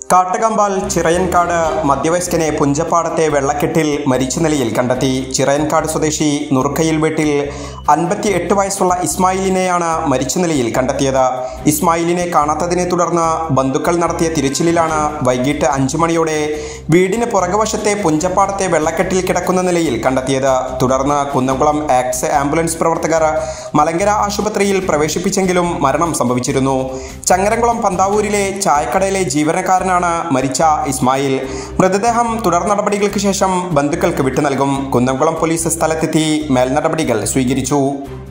കാട്ടുകമ്പാൽ ചിറയൻകാട് മധ്യവയസ്കനെ പുഞ്ചപ്പാടത്തെ വെള്ളക്കെട്ടിൽ മരിച്ച നിലയിൽ കണ്ടെത്തി ചിറയൻകാട് സ്വദേശി നുറുക്കയിൽ വീട്ടിൽ അൻപത്തി എട്ട് വയസ്സുള്ള ഇസ്മായിലിനെയാണ് മരിച്ച നിലയിൽ കണ്ടെത്തിയത് ഇസ്മായിലിനെ കാണാത്തതിനെ തുടർന്ന് ബന്ധുക്കൾ നടത്തിയ തിരച്ചിലിലാണ് വൈകിട്ട് അഞ്ചു മണിയോടെ വീടിന് പുറകുവശത്തെ പുഞ്ചപ്പാടത്തെ വെള്ളക്കെട്ടിൽ കിടക്കുന്ന നിലയിൽ കണ്ടെത്തിയത് തുടർന്ന് കുന്നംകുളം ആക്സ് ആംബുലൻസ് പ്രവർത്തകർ മലങ്കര ആശുപത്രിയിൽ പ്രവേശിപ്പിച്ചെങ്കിലും മരണം സംഭവിച്ചിരുന്നു ചങ്ങരംകുളം പന്താവൂരിലെ ചായക്കടയിലെ ജീവനക്കാരനാണ് മരിച്ച ഇസ്മായിൽ മൃതദേഹം തുടർ നടപടികൾക്ക് ശേഷം ബന്ധുക്കൾക്ക് വിട്ടു നൽകും കുന്നംകുളം പോലീസ് സ്ഥലത്തെത്തി മേൽനടപടികൾ സ്വീകരിച്ചു